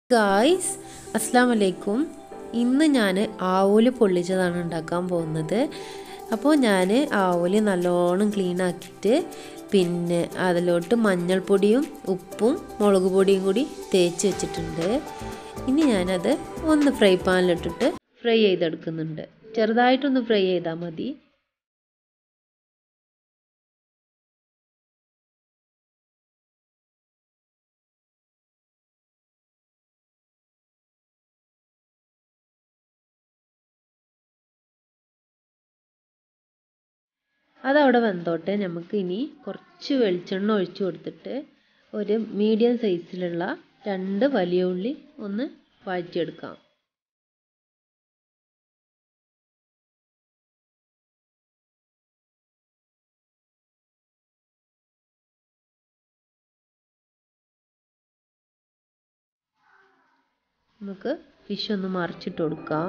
guys അസ്സാം വലൈക്കും ഇന്ന് ഞാൻ ആവോലി പൊള്ളിച്ചതാണ് ഉണ്ടാക്കാൻ പോകുന്നത് അപ്പോൾ ഞാൻ ആവോലി നല്ലോണം ക്ലീൻ ആക്കിയിട്ട് പിന്നെ അതിലോട്ട് മഞ്ഞൾപ്പൊടിയും ഉപ്പും മുളക് പൊടിയും കൂടി തേച്ച് വെച്ചിട്ടുണ്ട് ഇനി ഞാനത് ഒന്ന് ഫ്രൈ പാനിലിട്ടിട്ട് ഫ്രൈ ചെയ്തെടുക്കുന്നുണ്ട് ചെറുതായിട്ടൊന്ന് ഫ്രൈ ചെയ്താൽ മതി അതവിടെ വെന്തോട്ടെ നമുക്ക് ഇനി കുറച്ച് വെളിച്ചെണ്ണ ഒഴിച്ചു കൊടുത്തിട്ട് ഒരു മീഡിയം സൈസിലുള്ള രണ്ട് വലിയ ഉള്ളി ഒന്ന് വഴറ്റിയെടുക്കാം നമുക്ക് ഫിഷ് ഒന്ന് മറിച്ചിട്ട് കൊടുക്കാം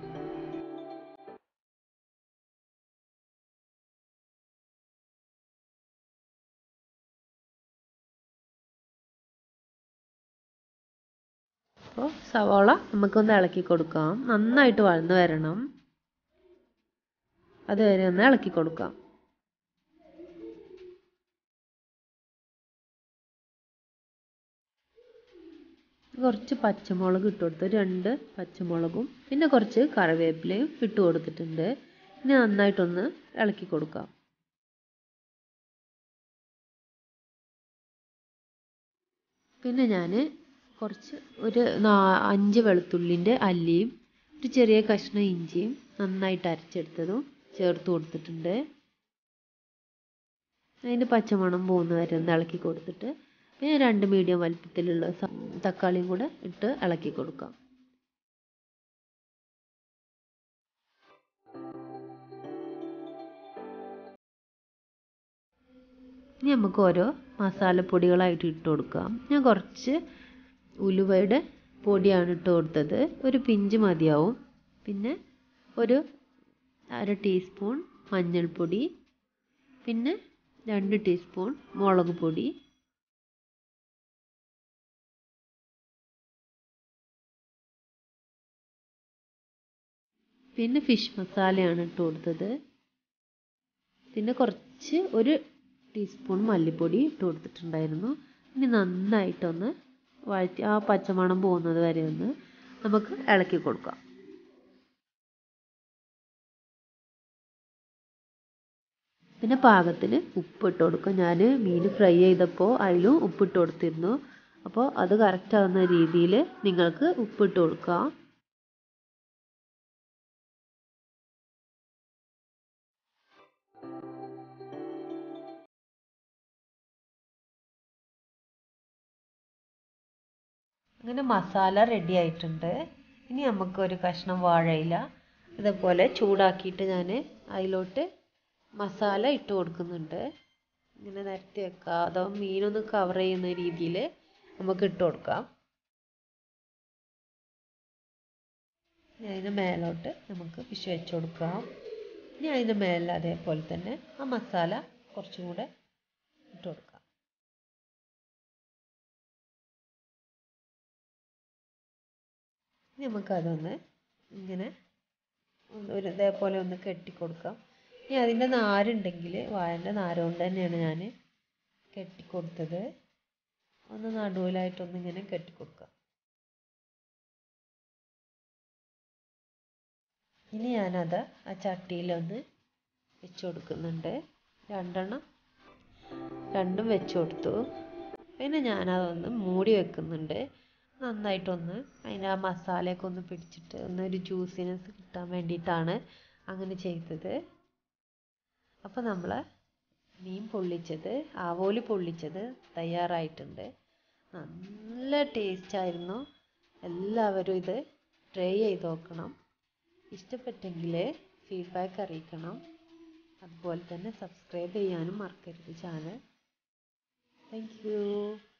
അപ്പോൾ സവാള നമുക്കൊന്ന് ഇളക്കി കൊടുക്കാം നന്നായിട്ട് വഴന്ന് വരണം അതുവരെ ഒന്ന് ഇളക്കി കൊടുക്കാം കുറച്ച് പച്ചമുളക് ഇട്ട് കൊടുത്ത് രണ്ട് പച്ചമുളകും പിന്നെ കുറച്ച് കറിവേപ്പിലയും ഇട്ട് കൊടുത്തിട്ടുണ്ട് ഇനി നന്നായിട്ടൊന്ന് ഇളക്കി കൊടുക്കാം പിന്നെ ഞാൻ കുറച്ച് ഒരു അഞ്ച് വെളുത്തുള്ളിൻ്റെ അല്ലിയും ഒരു ചെറിയ കഷ്ണം ഇഞ്ചിയും നന്നായിട്ട് അരച്ചെടുത്തതും ചേർത്ത് കൊടുത്തിട്ടുണ്ട് അതിൻ്റെ പച്ചമണം പോകുന്ന വരെ ഒന്ന് ഇളക്കി കൊടുത്തിട്ട് പിന്നെ രണ്ട് മീഡിയം വലിപ്പത്തിലുള്ള തക്കാളിയും കൂടെ ഇട്ട് ഇളക്കി കൊടുക്കാം ഇനി നമുക്ക് ഓരോ മസാലപ്പൊടികളായിട്ട് ഇട്ട് കൊടുക്കാം ഞാൻ കുറച്ച് ഉലുവയുടെ പൊടിയാണ് ഇട്ട് കൊടുത്തത് ഒരു പിഞ്ച് മതിയാവും പിന്നെ ഒരു അര ടീസ്പൂൺ മഞ്ഞൾപ്പൊടി പിന്നെ രണ്ട് ടീസ്പൂൺ മുളക് പൊടി പിന്നെ ഫിഷ് മസാലയാണ് ഇട്ട് കൊടുത്തത് പിന്നെ കുറച്ച് ഒരു ടീസ്പൂൺ മല്ലിപ്പൊടി ഇട്ട് കൊടുത്തിട്ടുണ്ടായിരുന്നു ഇനി നന്നായിട്ടൊന്ന് വഴറ്റി ആ പച്ചമണം പോകുന്നത് വരെ ഒന്ന് നമുക്ക് ഇളക്കി കൊടുക്കാം പിന്നെ പാകത്തിന് ഉപ്പ് ഇട്ട് കൊടുക്കും ഞാൻ മീൻ ഫ്രൈ ചെയ്തപ്പോൾ അതിലും ഉപ്പിട്ട് കൊടുത്തിരുന്നു അപ്പോൾ അത് കറക്റ്റ് ആവുന്ന രീതിയിൽ നിങ്ങൾക്ക് ഉപ്പിട്ട് കൊടുക്കാം അങ്ങനെ മസാല റെഡി ആയിട്ടുണ്ട് ഇനി നമുക്ക് ഒരു കഷ്ണം വാഴയില ഇതേപോലെ ചൂടാക്കിയിട്ട് ഞാൻ അതിലോട്ട് മസാല ഇട്ട് കൊടുക്കുന്നുണ്ട് ഇങ്ങനെ നിരത്തി വെക്കുക അതോ മീനൊന്ന് കവർ ചെയ്യുന്ന രീതിയിൽ നമുക്ക് ഇട്ട് കൊടുക്കാം ഇനി അതിന് മേലോട്ട് നമുക്ക് ഫിഷ് വെച്ച് കൊടുക്കാം ഇനി അതിന് മേലെ അതേപോലെ തന്നെ ആ മസാല കുറച്ചും കൂടെ ഇട്ട് കൊടുക്കാം നമുക്കതൊന്ന് ഇങ്ങനെ ഒരു ഇതേപോലെ ഒന്ന് കെട്ടിക്കൊടുക്കാം ഇനി അതിൻ്റെ നാരുണ്ടെങ്കിൽ വാഴൻ്റെ നാര് കൊണ്ട് തന്നെയാണ് ഞാൻ കെട്ടിക്കൊടുത്തത് ഒന്ന് നടുവിലായിട്ടൊന്ന് ഇങ്ങനെ കെട്ടിക്കൊടുക്കാം ഇനി ഞാനത് ആ ചട്ടിയിലൊന്ന് വെച്ച് കൊടുക്കുന്നുണ്ട് രണ്ടെണ്ണം രണ്ടും വെച്ച് കൊടുത്തു പിന്നെ ഞാനതൊന്ന് മൂടി വെക്കുന്നുണ്ട് നന്നായിട്ടൊന്ന് അതിൻ്റെ ആ മസാലയൊക്കെ ഒന്ന് പിടിച്ചിട്ട് ഒന്ന് ഒരു ജ്യൂസിനെസ് കിട്ടാൻ വേണ്ടിയിട്ടാണ് അങ്ങനെ ചെയ്തത് അപ്പോൾ നമ്മൾ മീൻ പൊള്ളിച്ചത് ആവോലി പൊള്ളിച്ചത് തയ്യാറായിട്ടുണ്ട് നല്ല ടേസ്റ്റായിരുന്നു എല്ലാവരും ഇത് ട്രൈ ചെയ്ത് നോക്കണം ഇഷ്ടപ്പെട്ടെങ്കിൽ ഫീഡ്ബാക്ക് അറിയിക്കണം അതുപോലെ തന്നെ സബ്സ്ക്രൈബ് ചെയ്യാനും മറക്കരുത് ചാനൽ താങ്ക് യു